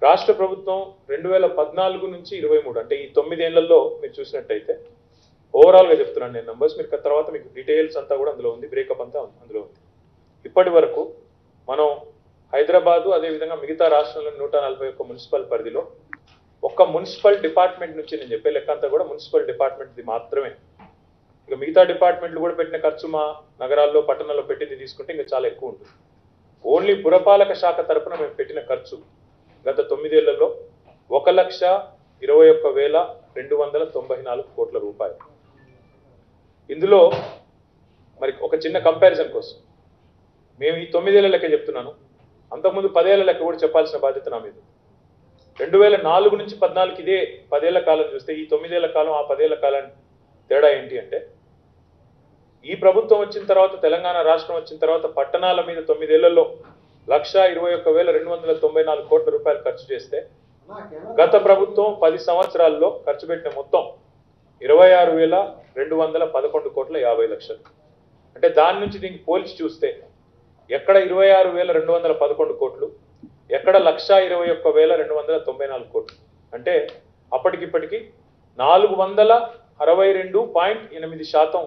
రాష్ట్ర ప్రభుత్వం రెండు వేల పద్నాలుగు నుంచి ఇరవై మూడు అంటే ఈ తొమ్మిదేళ్లలో మీరు చూసినట్టయితే ఓవరాల్గా చెప్తున్నాను నేను నంబర్స్ మీరు తర్వాత మీకు డీటెయిల్స్ అంతా కూడా అందులో ఉంది బ్రేకప్ అంతా అందులో ఉంది ఇప్పటి వరకు మనం హైదరాబాదు అదేవిధంగా మిగతా రాష్ట్రంలోని నూట నలభై ఒక్క మున్సిపల్ పరిధిలో ఒక్క మున్సిపల్ డిపార్ట్మెంట్ నుంచి నేను చెప్పే లెక్క అంతా కూడా మున్సిపల్ డిపార్ట్మెంట్ది మాత్రమే ఇక మిగతా డిపార్ట్మెంట్లు కూడా పెట్టిన ఖర్చు మా నగరాల్లో పట్టణాల్లో పెట్టింది తీసుకుంటే ఇంకా చాలా ఎక్కువ ఉంటుంది ఓన్లీ పురపాలక శాఖ తరపున మేము పెట్టిన ఖర్చు గత తొమ్మిదేళ్లలో ఒక లక్ష ఇరవై ఒక్క వేల రెండు వందల తొంభై నాలుగు కోట్ల రూపాయలు ఇందులో మరి ఒక చిన్న కంపారిజన్ కోసం మేము ఈ తొమ్మిదేళ్ల లెక్క చెప్తున్నాను అంతకుముందు పదేళ్ల లెక్క కూడా చెప్పాల్సిన బాధ్యత నా మీద రెండు వేల నాలుగు నుంచి పద్నాలుగు ఇదే పదేళ్ల కాలం చూస్తే ఈ తొమ్మిదేళ్ల కాలం ఆ పదేళ్ల కాలం తేడా ఏంటి అంటే ఈ ప్రభుత్వం వచ్చిన తర్వాత తెలంగాణ రాష్ట్రం వచ్చిన తర్వాత పట్టణాల మీద తొమ్మిదేళ్లలో లక్ష ఇరవై ఒక్క వేల రెండు వందల తొంభై నాలుగు కోట్ల రూపాయలు ఖర్చు చేస్తే గత ప్రభుత్వం పది సంవత్సరాల్లో ఖర్చు పెట్టిన మొత్తం ఇరవై ఆరు వేల రెండు వందల పదకొండు కోట్ల యాభై లక్షలు అంటే దాని నుంచి దీనికి పోల్చి చూస్తే ఎక్కడ ఇరవై ఆరు వేల రెండు వందల పదకొండు కోట్లు ఎక్కడ లక్ష ఇరవై ఒక్క వేల రెండు వందల తొంభై నాలుగు కోట్లు అంటే అప్పటికిప్పటికి నాలుగు వందల అరవై రెండు పాయింట్ ఎనిమిది శాతం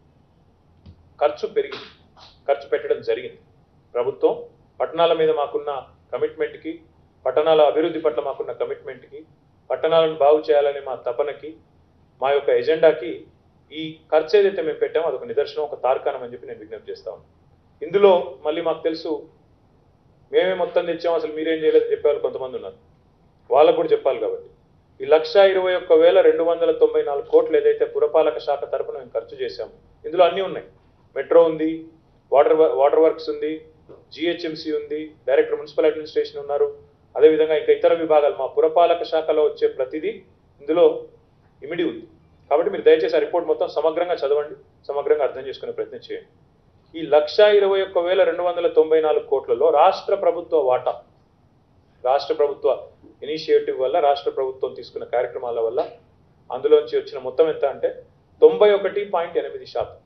ఖర్చు పెరిగింది ఖర్చు పెట్టడం జరిగింది ప్రభుత్వం పట్టణాల మీద మాకున్న కమిట్మెంట్కి పట్టణాల అభివృద్ధి పట్ల మాకున్న కమిట్మెంట్కి పట్టణాలను బాగు చేయాలనే మా తపనకి మా యొక్క ఎజెండాకి ఈ ఖర్చు ఏదైతే మేము పెట్టామో అదొక నిదర్శనం ఒక తార్కాణం అని చెప్పి నేను విజ్ఞప్తి చేస్తా ఉన్నాను ఇందులో మళ్ళీ మాకు తెలుసు మేమే మొత్తం తెచ్చాం అసలు మీరేం చేయలేదని చెప్పేవాళ్ళు కొంతమంది ఉన్నారు వాళ్ళకు కూడా చెప్పాలి కాబట్టి ఈ లక్ష ఇరవై ఒక్క వేల రెండు వందల తొంభై నాలుగు కోట్లు ఏదైతే పురపాలక శాఖ తరపున మేము ఖర్చు చేశాము ఇందులో అన్నీ ఉన్నాయి మెట్రో ఉంది వాటర్ వాటర్ వర్క్స్ ఉంది జిహెచ్ఎంసీ ఉంది డైరెక్టర్ మున్సిపల్ అడ్మినిస్ట్రేషన్ ఉన్నారు అదేవిధంగా ఇంకా ఇతర విభాగాలు మా పురపాలక శాఖలో వచ్చే ప్రతిదీ ఇందులో ఇమిడి ఉంది కాబట్టి మీరు దయచేసి ఆ రిపోర్ట్ మొత్తం సమగ్రంగా చదవండి సమగ్రంగా అర్థం చేసుకునే ప్రయత్నం చేయండి ఈ లక్ష ఇరవై ఒక్క వేల రెండు వందల తొంభై నాలుగు కోట్లలో రాష్ట్ర ప్రభుత్వ వాటా రాష్ట్ర ప్రభుత్వ ఇనిషియేటివ్ వల్ల రాష్ట్ర ప్రభుత్వం తీసుకున్న కార్యక్రమాల వల్ల అందులోంచి వచ్చిన మొత్తం ఎంత అంటే తొంభై ఒకటి పాయింట్ ఎనిమిది శాతం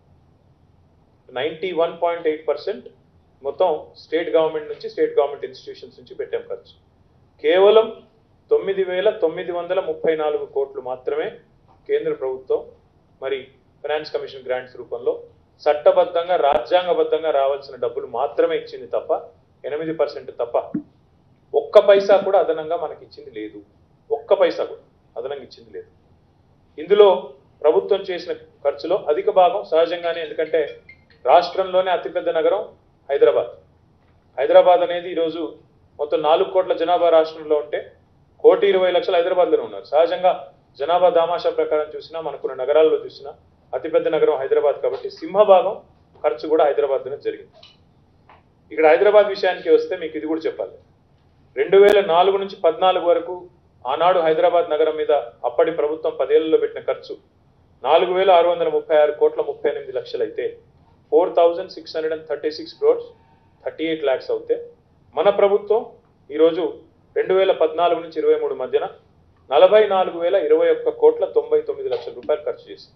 ninety one point eight percent మొత్తం స్టేట్ గవర్నమెంట్ నుంచి స్టేట్ గవర్నమెంట్ ఇన్స్టిట్యూషన్స్ నుంచి పెట్టాం ఖర్చు కేవలం తొమ్మిది వేల తొమ్మిది వందల ముప్పై నాలుగు కోట్లు మాత్రమే కేంద్ర ప్రభుత్వం మరి ఫైనాన్స్ కమిషన్ గ్రాంట్స్ రూపంలో చట్టబద్ధంగా రాజ్యాంగబద్ధంగా రావాల్సిన డబ్బులు మాత్రమే ఇచ్చింది తప్ప ఎనిమిది పర్సెంట్ తప్ప ఒక్క పైసా కూడా అదనంగా మనకి ఇచ్చింది లేదు ఒక్క పైసా కూడా అదనంగా ఇచ్చింది లేదు ఇందులో ప్రభుత్వం చేసిన ఖర్చులో అధిక భాగం సహజంగానే ఎందుకంటే రాష్ట్రంలోనే అతిపెద్ద నగరం హైదరాబాద్ హైదరాబాద్ అనేది ఈరోజు మొత్తం నాలుగు కోట్ల జనాభా రాష్ట్రంలో ఉంటే కోటి ఇరవై లక్షలు హైదరాబాద్లోనే ఉన్నారు సహజంగా జనాభా దామాషా ప్రకారం చూసినా మనకున్న నగరాల్లో చూసినా అతిపెద్ద నగరం హైదరాబాద్ కాబట్టి సింహభాగం ఖర్చు కూడా హైదరాబాద్లోనే జరిగింది ఇక్కడ హైదరాబాద్ విషయానికి వస్తే మీకు ఇది కూడా చెప్పాలి రెండు వేల నాలుగు నుంచి పద్నాలుగు వరకు ఆనాడు హైదరాబాద్ నగరం మీద అప్పటి ప్రభుత్వం పదేళ్లలో పెట్టిన ఖర్చు నాలుగు వేల ఆరు వందల ముప్పై ఆరు కోట్ల ముప్పై ఎనిమిది లక్షలు అయితే four thousand six hundred and thirty six crores thirty eight lakhs అవుతే మన ప్రభుత్వం ఈరోజు రెండు వేల పద్నాలుగు నుంచి ఇరవై మూడు మధ్యన నలభై నాలుగు వేల ఇరవై ఒక్క కోట్ల తొంభై తొమ్మిది లక్షల రూపాయలు ఖర్చు చేసింది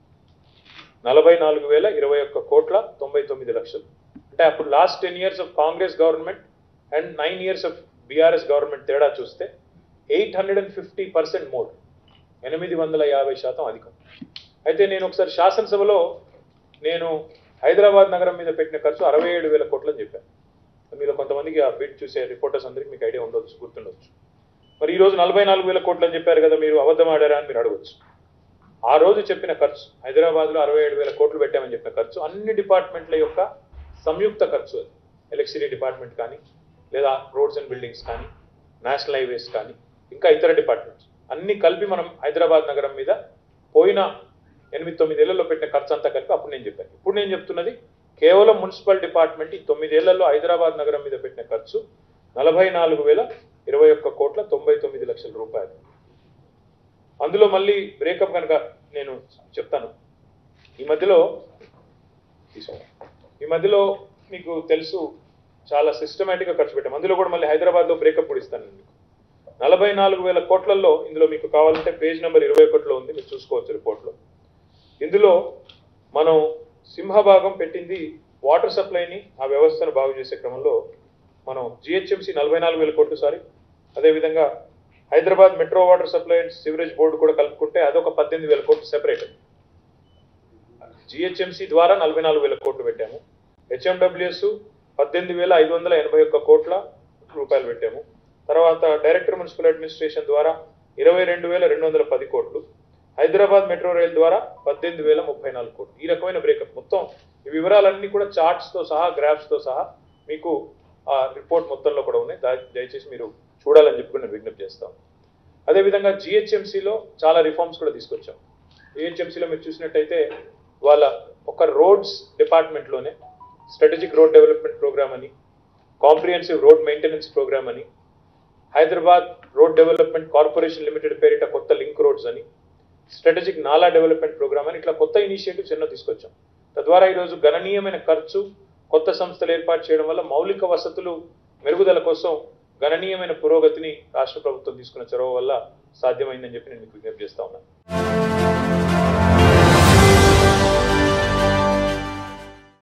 నలభై నాలుగు వేల ఇరవై ఒక్క కోట్ల తొంభై తొమ్మిది లక్షలు అంటే అప్పుడు last ten years of Congress government and nine years of BRS government తేడా చూస్తే eight hundred and fifty percent more ఎనిమిది వందల యాభై శాతం అధికం అయితే నేను ఒకసారి శాసనసభలో నేను హైదరాబాద్ నగరం మీద పెట్టిన ఖర్చు అరవై ఏడు వేల కోట్లు అని చెప్పాను మీలో కొంతమందికి ఆ బిడ్ చూసే రిపోర్టర్స్ అందరికీ మీకు ఐడియా ఉండొచ్చు గుర్తుండొచ్చు మరి ఈ రోజు నలభై నాలుగు వేల కోట్లు అని చెప్పారు కదా మీరు అబద్ధం ఆడారా అని మీరు అడగచ్చు ఆ రోజు చెప్పిన ఖర్చు హైదరాబాద్లో అరవై ఏడు వేల కోట్లు పెట్టామని చెప్పిన ఖర్చు అన్ని డిపార్ట్మెంట్ల యొక్క సంయుక్త ఖర్చు అది ఎలక్ట్రిసిటీ డిపార్ట్మెంట్ కానీ లేదా రోడ్స్ అండ్ బిల్డింగ్స్ కానీ నేషనల్ హైవేస్ కానీ ఇంకా ఇతర డిపార్ట్మెంట్స్ అన్ని కలిపి మనం హైదరాబాద్ నగరం మీద పోయిన ఎనిమిది తొమ్మిదేళ్లలో పెట్టిన ఖర్చు అంతా కలిపి అప్పుడు నేను చెప్పాను ఇప్పుడు నేను చెప్తున్నది కేవలం మున్సిపల్ డిపార్ట్మెంట్ ఈ తొమ్మిదేళ్లలో హైదరాబాద్ నగరం మీద పెట్టిన ఖర్చు నలభై నాలుగు వేల ఇరవై ఒక్క కోట్ల తొంభై తొమ్మిది లక్షల రూపాయలు అందులో మళ్ళీ బ్రేకప్ కనుక నేను చెప్తాను ఈ మధ్యలో తీసుకో ఈ మధ్యలో మీకు తెలుసు చాలా సిస్టమేటిక్గా ఖర్చు పెట్టాం అందులో కూడా మళ్ళీ హైదరాబాద్లో బ్రేకప్ కూడా ఇస్తాను నేను మీకు నలభై నాలుగు వేల కోట్లలో ఇందులో మీకు కావాలంటే పేజ్ నెంబర్ ఇరవై ఒకటిలో ఉంది మీరు చూసుకోవచ్చు రిపోర్ట్లో ఇందులో మనం సింహభాగం పెట్టింది వాటర్ సప్లైని ఆ వ్యవస్థను బాగు చేసే క్రమంలో మనం జిహెచ్ఎంసీ నలభై నాలుగు వేల కోట్లు సారీ అదేవిధంగా Hyderabad metro water supply and sewerage board కూడా కలుపుకుంటే అదొక పద్దెనిమిది వేల కోట్లు సెపరేట్ జిహెచ్ఎంసి ద్వారా నలభై నాలుగు వేల కోట్లు పెట్టాము హెచ్ఎండబ్ల్యూఎస్ పద్దెనిమిది వేల ఐదు వందల ఎనభై ఒక్క కోట్ల రూపాయలు పెట్టాము తర్వాత డైరెక్టర్ మున్సిపల్ అడ్మినిస్ట్రేషన్ ద్వారా ఇరవై రెండు వేల రెండు వందల పది కోట్లు హైదరాబాద్ మెట్రో రైల్ ద్వారా పద్దెనిమిది వేల ముప్పై నాలుగు కోట్లు ఈ రకమైన బ్రేకప్ మొత్తం ఈ వివరాలన్నీ కూడా చార్ట్స్ తో సహా గ్రాఫ్స్ తో సహా మీకు ఆ రిపోర్ట్ మొత్తంలో కూడా ఉన్నాయి దా- దయచేసి మీరు చూడాలని చెప్పి కూడా నేను విజ్ఞప్తి చేస్తాను అదేవిధంగా జిహెచ్ఎంసీలో చాలా రిఫార్మ్స్ కూడా తీసుకొచ్చాం జిహెచ్ఎంసీలో మీరు చూసినట్టయితే వాళ్ళ ఒక రోడ్స్ డిపార్ట్మెంట్లోనే స్ట్రాటజిక్ రోడ్ డెవలప్మెంట్ ప్రోగ్రామ్ అని కాంప్రిహెన్సివ్ రోడ్ మెయింటెనెన్స్ ప్రోగ్రామ్ అని Hyderabad road development corporation limited పేరిట కొత్త లింక్ రోడ్స్ అని స్ట్రాటజిక్ నాలా డెవలప్మెంట్ ప్రోగ్రామ్ అని ఇట్లా కొత్త ఇనిషియేటివ్స్ ఎన్నో తీసుకొచ్చాం తద్వారా ఈరోజు గణనీయమైన ఖర్చు కొత్త సంస్థలు ఏర్పాటు చేయడం వల్ల మౌలిక వసతులు మెరుగుదల కోసం గణనీయమైన పురోగతిని రాష్ట్ర ప్రభుత్వం తీసుకున్న చొరవ వల్ల సాధ్యమైందని చెప్పి నేను మీకు విజ్ఞప్తి చేస్తా ఉన్నాను